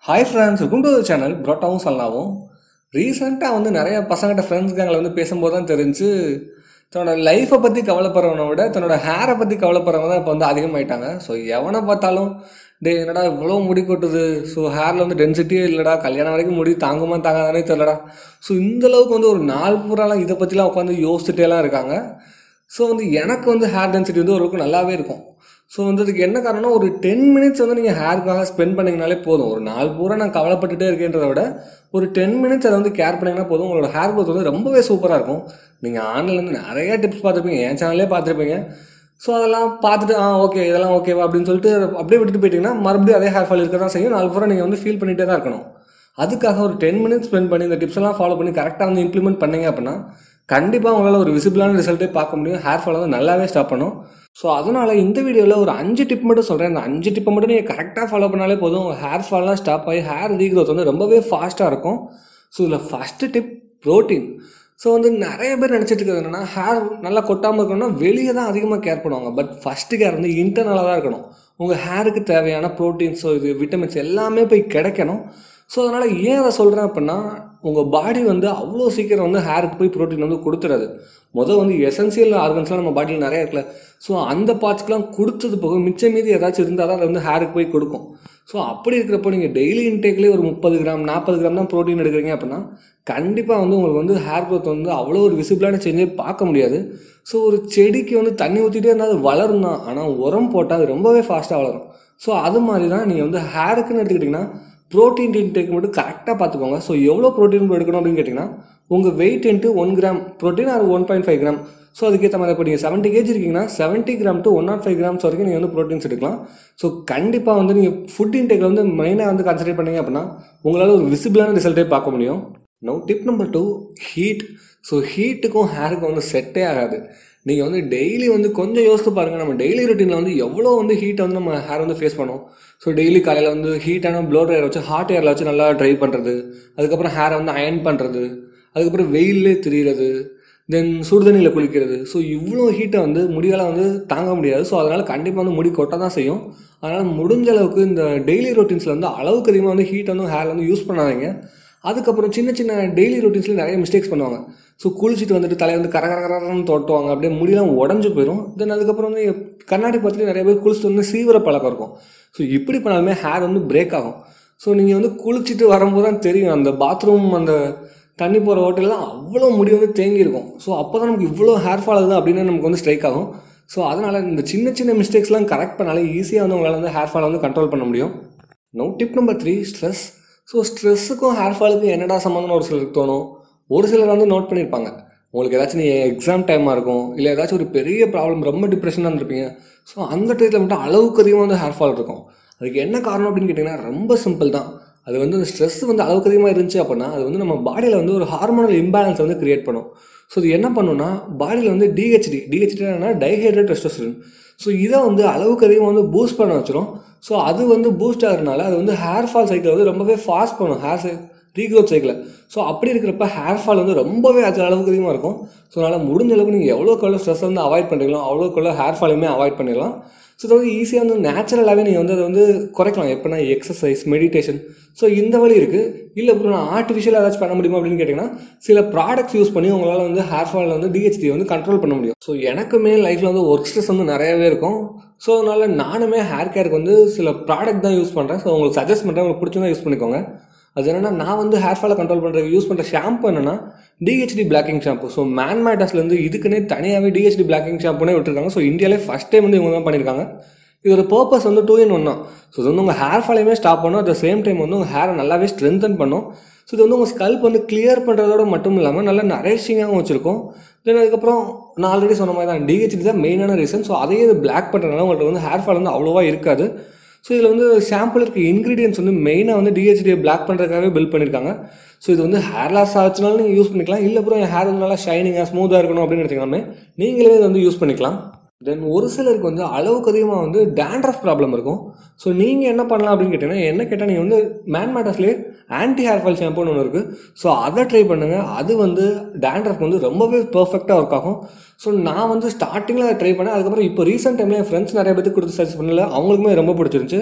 hi friends welcome to channel புரோட்டாவும் சொல்லலாவும் ரீசெண்டாக வந்து நிறைய பசங்கிட்ட ஃப்ரெண்ட்ஸ் கேங்கில் வந்து பேசும்போது தான் தெரிஞ்சு தன்னோட லைஃப்பை பற்றி கவலைப்படுறவனை விட தன்னோட ஹேரை பற்றி கவலைப்படுறவங்க தான் இப்போ வந்து அதிகமாயிட்டாங்க ஸோ எவனை பார்த்தாலும் டே என்னடா இவ்வளோ முடி கொட்டுது ஸோ ஹேரில் வந்து டென்சிட்டியே இல்லைடா கல்யாணம் வரைக்கும் முடி தாங்குமா தாங்காதானே தெரியலடா ஸோ இந்த அளவுக்கு வந்து ஒரு நாள் பூராலாம் இதை பற்றிலாம் உட்காந்து யோசிச்சுட்டேலாம் இருக்காங்க ஸோ வந்து எனக்கு வந்து ஹேர் டென்சிட்டி வந்து ஓரளவுக்கு நல்லாவே இருக்கும் ஸோ வந்து அதுக்கு என்ன காரணம்னா ஒரு டென் மினிட்ஸ் வந்து நீங்கள் ஹேருக்காக ஸ்பெண்ட் பண்ணிங்கனாலே போதும் ஒரு நாள் பூரா நான் கவலைப்பட்டுட்டே இருக்கேன்றத விட ஒரு டென் மினிட்ஸ் அதை வந்து கேர் பண்ணிங்கன்னா போதும் உங்களோட ஹேர் க்ரோத் வந்து ரொம்பவே சூப்பராக இருக்கும் நீங்கள் ஆன்லைன்லேருந்து நிறைய டிப்ஸ் பார்த்துருப்பீங்க என் சேனல்லே பார்த்துருப்பீங்க ஸோ அதெல்லாம் பார்த்துட்டு ஆ ஓகே இதெல்லாம் ஓகேவா அப்படின்னு சொல்லிட்டு அப்படியே விட்டுட்டு போயிட்டீங்கன்னா மறுபடியும் அதே ஹேர் ஃபால் இருக்க தான் செய்யும் நாள் பூரா நீங்கள் வந்து ஃபீல் பண்ணிகிட்டே தான் இருக்கணும் அதுக்காக ஒரு டென் மினிட்ஸ் ஸ்பெண்ட் பண்ணி இந்த டிப்ஸ் எல்லாம் ஃபாலோ பண்ணி கரெக்டாக வந்து இம்ப்ளிமெண்ட் பண்ணீங்க அப்படின்னா கண்டிப்பாக உங்களால் ஒரு விசிபிளான ரிசல்ட்டே பார்க்க முடியும் ஹேர் ஃபால் வந்து நல்லாவே ஸ்டாப் பண்ணும் ஸோ அதனால் இந்த வீடியோவில் ஒரு அஞ்சு டிப் மட்டும் சொல்கிறேன் அந்த அஞ்சு டிப்பை மட்டும் நீங்கள் கரெக்டாக ஃபாலோ பண்ணாலே போதும் உங்கள் ஹேர் ஃபால்லாம் ஸ்டாப் ஆகி ஹேர் ரீக்ரோத் வந்து ரொம்பவே ஃபாஸ்ட்டாக இருக்கும் ஸோ இதில் ஃபஸ்ட்டு டிப் ப்ரோட்டீன் ஸோ வந்து நிறைய பேர் நினச்சிட்டு இருக்கிறது என்னென்னா ஹேர் நல்லா கொட்டாமல் இருக்கணும்னா வெளியே தான் அதிகமாக கேர் பண்ணுவாங்க பட் ஃபஸ்ட்டு கேர் வந்து இன்டர்னலாக தான் இருக்கணும் உங்கள் ஹேருக்கு தேவையான ப்ரோட்டீன்ஸோ இது விட்டமின்ஸ் எல்லாமே போய் கிடைக்கணும் ஸோ அதனால் ஏன் அதை சொல்கிறேன் அப்படின்னா உங்கள் பாடி வந்து அவ்வளோ சீக்கிரம் வந்து ஹேருக்கு போய் ப்ரோட்டீன் வந்து கொடுத்துறாது முதல் வந்து எசென்சியல் ஆர்கன்ஸ்லாம் நம்ம பாடியில் நிறைய இருக்குல்ல ஸோ அந்த பார்ட்ஸ்க்கெலாம் கொடுத்தது போக மிச்சம் மீதி ஏதாச்சும் இருந்தால் தான் அது வந்து ஹேருக்கு போய் கொடுக்கும் ஸோ அப்படி இருக்கிறப்போ நீங்கள் டெய்லி இன்டேக்லேயே ஒரு முப்பது கிராம் நாற்பது கிராம் தான் ப்ரோட்டீன் எடுக்கிறீங்க அப்படின்னா கண்டிப்பாக வந்து உங்களுக்கு வந்து ஹேர் க்ரோத் வந்து அவ்வளோ ஒரு விசிபிளான சேஞ்சே பார்க்க முடியாது ஸோ ஒரு செடிக்கு வந்து தண்ணி ஊற்றிட்டே இருந்தால் அது வளரும் தான் ஆனால் உரம் போட்டால் அது ரொம்பவே ஃபாஸ்ட்டாக வளரும் ஸோ அது மாதிரி தான் நீங்கள் வந்து ஹேருக்குன்னு எடுத்துக்கிட்டிங்கன்னா ப்ரோட்டீன் இன்டேக் மட்டும் கரெக்டாக பார்த்துக்கோங்க ஸோ எவ்வளோ ப்ரோட்டீன் எடுக்கணும் அப்படின்னு கேட்டிங்கன்னா உங்கள் weight into one gram protein அது one point five gram so அதுக்கேற்ற மாதிரி இப்போ நீங்கள் செவன்ட்டி கேஜி இருக்கீங்கன்னா seventy gram to one nought five grams வரைக்கும் நீங்கள் வந்து ப்ரோட்டீன்ஸ் எடுக்கலாம் ஸோ கண்டிப்பாக வந்து நீங்கள் ஃபுட் இன்டேக்கில் வந்து மெயினாக வந்து கான்சன்ட்ரேட் பண்ணீங்க அப்படின்னா உங்களால் ஒரு விசிபிளான ரிசல்ட்டே பார்க்க முடியும் no tip number two heat so ஹீட்டுக்கும் ஹேருக்கும் வந்து செட்டே ஆகாது நீங்கள் வந்து டெய்லி வந்து கொஞ்சம் யோசித்து பாருங்கள் நம்ம டெய்லி ரொட்டீனில் வந்து எவ்வளோ வந்து ஹீட்டை வந்து நம்ம ஹேர் வந்து ஃபேஸ் பண்ணோம் ஸோ டெய்லி காலையில் வந்து ஹீட்டான ப்ளோ ட்ரையர் வச்சு ஹாட் ஏரில் வச்சு நல்லா ட்ரை பண்ணுறது அதுக்கப்புறம் ஹேரை வந்து அயன் பண்ணுறது அதுக்கப்புறம் வெயிலே திரியிறது தென் சுடுதண்ணியில் குளிக்கிறது ஸோ இவ்வளோ ஹீட்டை வந்து முடியால் வந்து தாங்க முடியாது ஸோ அதனால் கண்டிப்பாக வந்து முடி கொட்ட தான் செய்யும் அதனால் முடிஞ்ச அளவுக்கு இந்த டெய்லி ரொட்டீன்ஸில் வந்து அளவுக்கு அதிகமாக வந்து ஹீட் வந்து ஹேர் வந்து யூஸ் பண்ணாதீங்க அதுக்கப்புறம் சின்ன சின்ன டெய்லி ரொட்டீன்ஸில் நிறைய மிஸ்டேக்ஸ் பண்ணுவாங்க ஸோ குளிச்சுட்டு வந்துட்டு தலையை வந்து கர கர கரன்னு தொட்டுவாங்க அப்படியே முடியெல்லாம் உடஞ்சு போயிடும் தென் அதுக்கப்புறம் வந்து கண்ணாடி பார்த்துட்டு நிறைய பேர் குளிச்சுட்டு வந்து சீவிர பழக்கம் இருக்கும் ஸோ இப்படி பண்ணாலுமே ஹேர் வந்து பிரேக் ஆகும் ஸோ நீங்கள் வந்து குளிச்சுட்டு வரும்போது தான் தெரியும் அந்த பாத்ரூம் அந்த தண்ணி போகிற ஹோட்டல்லாம் அவ்வளோ முடி வந்து தேங்கியிருக்கும் ஸோ அப்போ தான் நமக்கு இவ்வளோ ஹேர் ஃபால் ஆகுது அப்படின்னு நமக்கு வந்து ஸ்ட்ரைக் ஆகும் ஸோ அதனால் இந்த சின்ன சின்ன மிஸ்டேக்ஸ்லாம் கரெக்ட் பண்ணாலே ஈஸியாக வந்து உங்களால் வந்து ஹேர் ஃபால் வந்து கண்ட்ரோல் பண்ண முடியும் no tip number three stress so ஸ்ட்ரெஸ்ஸுக்கும் ஹேர் ஃபாலுக்கும் என்னடா சம்மந்தம்னு ஒரு சிலருக்கு தோணும் ஒரு சிலர் வந்து நோட் பண்ணியிருப்பாங்க உங்களுக்கு ஏதாச்சும் நீங்கள் எக்ஸாம் டைமாக இருக்கும் இல்லை ஏதாச்சும் ஒரு பெரிய ப்ராப்ளம் ரொம்ப டிப்ரெஷனாக இருந்திருப்பீங்க ஸோ அந்த டயத்தில் மட்டும் அளவுக்கு அதிகமாக வந்து ஹேர் ஃபால் இருக்கும் அதுக்கு என்ன காரணம் அப்படின்னு கேட்டிங்கன்னா ரொம்ப சிம்பிள் தான் அது வந்து அந்த ஸ்ட்ரெஸ் வந்து அளவுக்கு அதிகமாக இருந்துச்சு அப்படின்னா அது வந்து நம்ம பாடியில் வந்து ஒரு ஹார்மோனல் இம்பேலன்ஸ் வந்து கிரியேட் பண்ணும் ஸோ இது என்ன பண்ணுன்னா பாடியில் வந்து டிஹெச்டி டிஹெச்டி என்ன டைஹைட்ரேட் டெஸ்டோஸ்டரோன் ஸோ இதை வந்து அளவுக்கு அதிகமாக வந்து பூஸ்ட் பண்ண வச்சிரும் ஸோ அது வந்து பூஸ்ட் ஆகிறதுனால அது வந்து ஹேர் ஃபால் சைக்கிள் வந்து ரொம்பவே ஃபாஸ்ட் பண்ணும் ஹேர் சை ரீக்ரோத் சைக்கிள் ஸோ அப்படி இருக்கிறப்ப ஹேர் ஃபால் வந்து ரொம்பவே அது அளவுக்கு அதிகமாக இருக்கும் ஸோ அதனால் முடிஞ்ச அளவுக்கு நீங்கள் எவ்வளோக்கு எவ்வளோ ஸ்ட்ரெஸ் வந்து அவாய்ட் பண்ணுறீங்களோ அவ்வளோக்கு எவ்வளோ ஹேர் ஃபாலுமே அவாய்ட் பண்ணிடலாம் ஸோ இது வந்து ஈஸியாக வந்து நேச்சுரலாகவே நீங்கள் வந்து அதை வந்து குறைக்கலாம் எப்படின்னா எக்ஸசைஸ் மெடிடேஷன் ஸோ இந்த வழி இருக்குது இல்லை அப்புறம் நான் ஆர்டிஃபிஷியலாக ஏதாச்சும் பண்ண முடியுமா அப்படின்னு கேட்டிங்கன்னா சில ப்ராடக்ட்ஸ் யூஸ் பண்ணி உங்களால் வந்து ஹேர் ஃபால் வந்து டிஹெச்டி வந்து கண்ட்ரோல் பண்ண முடியும் ஸோ எனக்குமே லைஃப்பில் வந்து ஒர்க் ஸ்ட்ரெஸ் வந்து நிறையவே இருக்கும் ஸோ அதனால் நானுமே ஹேர் கேருக்கு வந்து சில ப்ராடக்ட் தான் யூஸ் பண்ணுறேன் ஸோ உங்களுக்கு சஜஸ்ட் பண்ணுறேன் உங்களுக்கு பிடிச்சதா யூஸ் பண்ணிக்கோங்க அது என்னென்னா நான் வந்து ஹேர் ஃபாலை கண்ட்ரோல் பண்ணுறதுக்கு யூஸ் பண்ணுற ஷாம்பு என்னென்னா DHT blocking shampoo so man மேட்டஸ்லேருந்து இதுக்குன்னே தனியாகவே டிஹெச்டி பிளாக்கிங் ஷாம்புனே விட்டுருக்காங்க ஸோ இந்தியாவிலே ஃபஸ்ட் டைம் வந்து இவங்க தான் பண்ணியிருக்காங்க இதோட பர்பஸ் வந்து டூ இன் ஒன் தான் ஸோ இது வந்து உங்கள் ஹேர் ஃபாலையுமே ஸ்டாப் பண்ணும் அட் சேம் டைம் வந்து உங்கள் ஹேரை நல்லாவே ஸ்ட்ரென்தன் பண்ணும் ஸோ இது வந்து உங்கள் ஸ்கல்ப் வந்து கிளியர் பண்ணுறதோட மட்டும் இல்லாமல் நல்லா நரேஷிங்காகவும் வச்சுருக்கும் தென் அதுக்கப்புறம் நான் ஆல்ரெடி சொன்ன மாதிரி தான் டிஹெச்டி தான் மெயினான ரீசன் ஸோ அதையே இது பிளாக் பண்ணுறதுனால உங்கள்கிட்ட வந்து ஹேர் ஃபால் வந்து அவ்வளோவா இருக்காது ஸோ இதில் வந்து ஷாம்பிள் இருக்க இன்க்ரீடியன்ஸ் வந்து மெயினாக வந்து டிஹெச்டியை பிளாக் பண்ணுறதுக்காகவே பில்ட் பண்ணியிருக்காங்க ஸோ இது வந்து ஹேர் லாஸ் ஆச்சுனாலும் நீங்கள் யூஸ் பண்ணிக்கலாம் இல்லை அப்புறம் என் ஹேர் வந்து நல்லா ஷைனிங்காக ஸ்மூத்தாக இருக்கணும் அப்படின்னு எடுத்துக்கலாமே நீங்களே இதை வந்து யூஸ் பண்ணிக்கலாம் தென் ஒரு சிலருக்கு வந்து அளவுக்கு அதிகமாக வந்து டேண்ட்ரஃப் ப்ராப்ளம் இருக்கும் ஸோ நீங்கள் என்ன பண்ணலாம் அப்படின்னு கேட்டிங்கன்னா என்ன கேட்டால் நீங்கள் வந்து மேன் மேட்டர்ஸ்லேயே ஆன்டி ஹேர் ஃபால் ஷாம்புன்னு ஒன்று இருக்குது ஸோ அதை ட்ரை பண்ணுங்கள் அது வந்து டேண்ட்ரஃப் வந்து ரொம்பவே பர்ஃபெக்டாக ஒர்க் ஆகும் ஸோ நான் வந்து ஸ்டார்டிங்கில் அதை ட்ரை பண்ணேன் அதுக்கப்புறம் இப்போ ரீசெண்ட் டைமில் என் ஃப்ரெண்ட்ஸ் நிறைய பேருக்கு கொடுத்து சர்ச் பண்ணல அவங்களுக்குமே ரொம்ப பிடிச்சிருந்துச்சு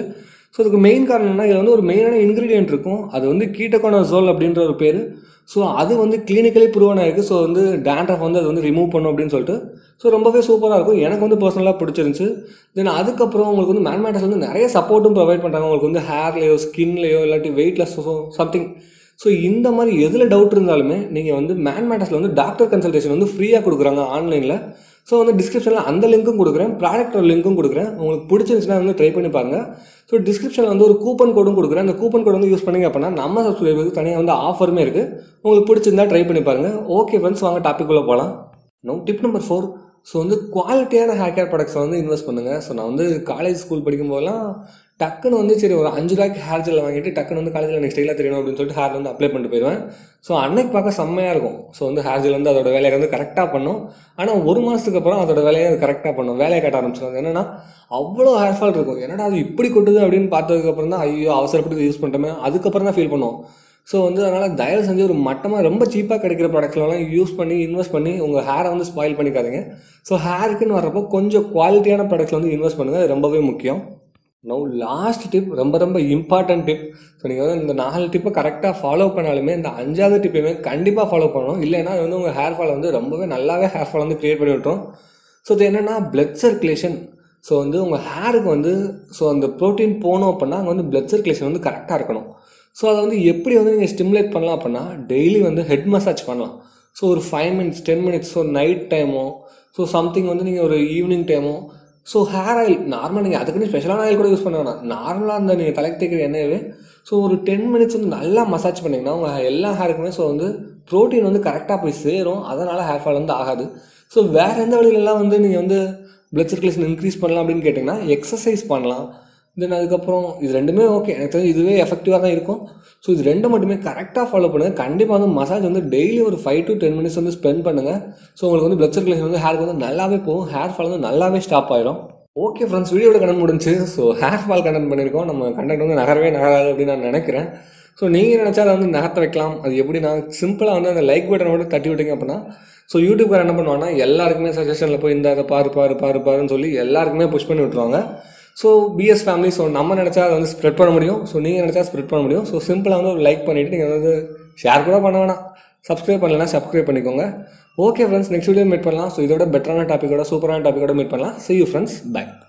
ஸோ அதுக்கு மெயின் காரணம் என்ன இதில் வந்து ஒரு மெயினான இன்க்ரீடியன்ட் இருக்கும் அது வந்து கீட்டகோனசோல் அப்படின்ற ஒரு பேர் ஸோ அது வந்து கிளினிக்கலி ப்ரூவன் ஆயிருக்கு ஸோ வந்து டேண்ட்ரஃப் வந்து அது வந்து ரிமூவ் பண்ணும் அப்படின்னு சொல்லிட்டு ஸோ ரொம்பவே சூப்பராக இருக்கும் எனக்கு வந்து பர்சனலாக பிடிச்சிருந்துச்சு தென் அதுக்கப்புறம் உங்களுக்கு வந்து மேன்மேட்டஸ் வந்து நிறைய சப்போர்ட்டும் ப்ரொவைட் பண்ணுறாங்க உங்களுக்கு வந்து ஹேர்லேயோ ஸ்கின்லேயோ இல்லாட்டி வெயிட்லெஸ்ஸோ சம்திங் ஸோ இந்த மாதிரி எதில் டவுட் இருந்தாலுமே நீங்கள் வந்து மேன்மேட்டஸில் வந்து டாக்டர் கன்சல்டேஷன் வந்து ஃப்ரீயாக கொடுக்குறாங்க ஆன்லைனில் ஸோ வந்து டிஸ்கிரிப்ஷனில் அந்த லிங்க்கும் கொடுக்குறேன் ப்ராடக்டோட லிங்க்கும் கொடுக்குறேன் உங்களுக்கு பிடிச்சிருந்துச்சுன்னா வந்து ட்ரை பண்ணி பாருங்கள் ஸோ டிஸ்கிரிப்ஷனில் வந்து ஒரு கூப்பன் கோடும் கொடுக்குறேன் அந்த கூப்பன் கோட் வந்து யூஸ் பண்ணிங்க அப்படின்னா நம்ம சப்ஸ்கிரைபருக்கு தனியாக வந்து ஆஃபருமே இருக்குது உங்களுக்கு பிடிச்சிருந்தா ட்ரை பண்ணி பாருங்கள் ஓகே ஃப்ரெண்ட்ஸ் வாங்க டாபிக் உள்ள போகலாம் no tip number four so வந்து குவாலிட்டியான ஹேர் கேர் ப்ராடக்ட்ஸை வந்து இன்வெஸ்ட் பண்ணுங்கள் ஸோ நான் வந்து காலேஜ் ஸ்கூல் படிக்கும்போதெல்லாம் டக்குன்னு வந்து சரி ஒரு அஞ்சு ரூபாய்க்கு ஹேர் ஜெல்லை வாங்கிட்டு டக்குன்னு வந்து காலேஜில் எனக்கு ஸ்டைலாக தெரியணும் அப்படின்னு சொல்லிட்டு ஹேர் வந்து அப்ளை பண்ணிட்டு போயிடுவேன் ஸோ அன்னைக்கு பார்க்க செம்மையாக இருக்கும் ஸோ வந்து ஹேர் ஜெல் வந்து அதோட வேலையை வந்து கரெக்டாக பண்ணும் ஆனால் ஒரு மாதத்துக்கு அப்புறம் அதோட வேலையை அது கரெக்டாக பண்ணும் வேலையை காட்ட ஆரம்பிச்சிடும் என்னன்னா அவ்வளோ ஹேர் ஃபால் இருக்கும் என்னடா அது இப்படி கொட்டுது அப்படின்னு பார்த்ததுக்கப்புறம் தான் ஐயோ அவசரப்பட்டு யூஸ் பண்ணிட்டோமே அதுக்கப்புறம் தான் ஃபீல் பண்ணுவோம் ஸோ வந்து அதனால் தயவு செஞ்சு ஒரு மட்டமாக ரொம்ப சீப்பாக கிடைக்கிற ப்ராடக்ட்ஸ்லாம் யூஸ் பண்ணி இன்வெஸ்ட் பண்ணி உங்கள் ஹேரை வந்து ஸ்பாயில் பண்ணிக்காதீங்க ஸோ ஹேருக்குன்னு வர்றப்போ கொஞ்சம் குவாலிட்டியான ப்ராடக்ட்ஸில் வந்து இன்வெஸ்ட் பண்ணுங்கள் அது ரொம்பவே முக்கியம் நோ லாஸ்ட் டிப் ரொம்ப ரொம்ப இம்பார்ட்டன்ட் டிப் ஸோ நீங்கள் வந்து இந்த நாலு டிப்பை கரெக்டாக ஃபாலோ பண்ணாலுமே இந்த அஞ்சாவது டிப்பையுமே கண்டிப்பாக ஃபாலோ பண்ணணும் இல்லைன்னா அது வந்து உங்கள் ஹேர் ஃபால் வந்து ரொம்பவே நல்லாவே ஹேர் ஃபால் வந்து க்ரியேட் பண்ணி விட்டுரும் ஸோ இது என்னென்னா பிளட் சர்க்குலேஷன் ஸோ வந்து உங்கள் ஹேருக்கு வந்து ஸோ அந்த ப்ரோட்டீன் போகணும் அப்படின்னா அங்கே வந்து பிளட் சர்க்குலேஷன் வந்து கரெக்டாக இருக்கணும் ஸோ அதை வந்து எப்படி வந்து நீங்கள் ஸ்டிமுலேட் பண்ணலாம் அப்படின்னா டெய்லி வந்து ஹெட் மசாஜ் பண்ணலாம் ஸோ ஒரு five minutes ten minutes so night டைமோ ஸோ சம்திங் வந்து நீங்கள் ஒரு ஈவினிங் டைமோ ஸோ ஹேர் ஆயில் நார்மலாக நீங்கள் அதுக்குன்னு ஸ்பெஷலான ஆயில் கூட யூஸ் பண்ண வேணாம் நார்மலாக அந்த நீங்கள் தலைக்கு தேய்க்கிற எண்ணெயவே ஸோ ஒரு டென் மினிட்ஸ் வந்து நல்லா மசாஜ் பண்ணிங்கன்னா உங்கள் எல்லா ஹேருக்குமே ஸோ வந்து ப்ரோட்டீன் வந்து கரெக்டாக போய் சேரும் அதனால் ஹேர் ஃபால் வந்து ஆகாது ஸோ வேறு எந்த வழியிலலாம் வந்து நீங்கள் வந்து பிளட் சர்க்குலேஷன் இன்க்ரீஸ் பண்ணலாம் அப்படின்னு கேட்டிங்கன்னா எக்ஸசைஸ் பண்ணலாம் தென் அதுக்கப்புறம் இது ரெண்டுமே ஓகே எனக்கு தெரிஞ்சு இதுவே எஃபெக்டிவாக தான் இருக்கும் ஸோ இது ரெண்டு மட்டுமே கரெக்டாக ஃபாலோ பண்ணுங்கள் கண்டிப்பாக வந்து மசாஜ் வந்து டெய்லி ஒரு ஃபைவ் டு டென் மினிட்ஸ் வந்து ஸ்பெண்ட் பண்ணுங்கள் ஸோ உங்களுக்கு வந்து பிளட் சர்க்குலேஷன் வந்து ஹேருக்கு வந்து நல்லாவே போகும் ஹேர் ஃபால் வந்து நல்லாவே ஸ்டாப் ஆயிடும் ஓகே ஃப்ரெண்ட்ஸ் வீடியோட கண்டென்ட் முடிஞ்சு ஸோ ஹேர் ஃபால் கண்டென்ட் பண்ணியிருக்கோம் நம்ம கண்டென்ட் வந்து நகரவே நகராது அப்படின்னு நான் நினைக்கிறேன் ஸோ நீங்கள் நினச்சா அதை வந்து நகர்த்த வைக்கலாம் அது எப்படி நான் சிம்பிளாக வந்து அந்த லைக் பட்டனை மட்டும் தட்டி விட்டீங்க அப்படின்னா ஸோ யூடியூப்கார என்ன பண்ணுவாங்கன்னா எல்லாருக்குமே சஜஷனில் போய் இந்த அதை பாரு பாரு பாரு பாருன்னு சொல்லி எல்லாருக்குமே புஷ் பண்ணி விட்ருவாங்க ஸோ பிஎஸ் ஃபேமிலி ஸோ நம்ம நினச்சா அதை வந்து ஸ்ப்ரெட் பண்ண முடியும் ஸோ நீங்கள் நினச்சா ஸ்ப்ரெட் பண்ண முடியும் ஸோ சிம்பிளாக வந்து ஒரு லைக் பண்ணிவிட்டு நீங்கள் வந்து ஷேர் கூட பண்ண வேணாம் சப்ஸ்கிரைப் பண்ணலன்னா சப்ஸ்கிரைப் பண்ணிக்கோங்க okay friends next video meet பண்ணலாம் ஸோ இதோட பெட்டரான டாப்பிக்கோட சூப்பரான டாப்பிக்கோட மீட் பண்ணலாம் சி யூ ஃப்ரெண்ட்ஸ் பை